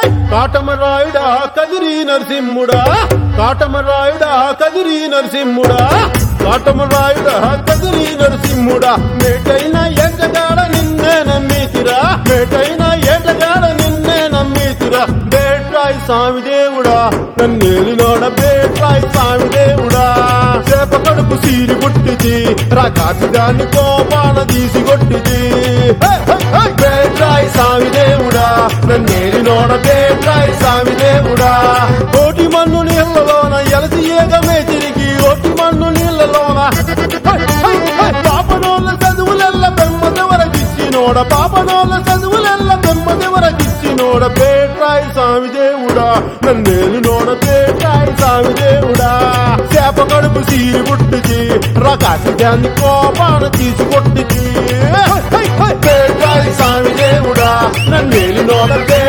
కాటమరాయుడా కదిరి నరసింహుడా కాటమరాయుడా కదిరి నరసింహుడా కాటమరాయుడా కదిరి నరసింహుడా మేటైన ఎగదాడ నిన్నే నమ్మితిరా మేటైన ఎగదాడ నిన్నే నమ్మితిరా బేట్రాయి స్వామి దేవుడా నన్నేలినోడ బేట్రాయి స్వామి దేవుడా చేప కడుపు సీరి పుట్టిది రాకాసి దాన్ని కోపాన తీసి కొట్టిది హే, హే, హే! బేట్రాయి స్వామి దేవుడా నన్నేలినోడ బేట్రాయి స్వామి దేవుడా కోటి మన్ను నీళ్ళలోన ఎలసి ఏగమే తిరిగి ఓటి మన్ను నీళ్ళలోన హే, హే, హే! పాపనోళ్ళ చదువులెల్ల బెమ్మదెవరకిచ్చినోడ పాపనోళ్ళ చదువులెల్ల బెమ్మదెవరకిచ్చినోడ బేట్రాయి స్వామి దేవుడా నన్నేలు నోడ బేట్రాయి స్వామి దేవుడా చేప కడుపు సీరి పుట్టింది రకాసి దాన్ని కోపాన తీసి కొట్టింది బేట్రాయి స్వామి దేవుడా నన్నేలు నోడ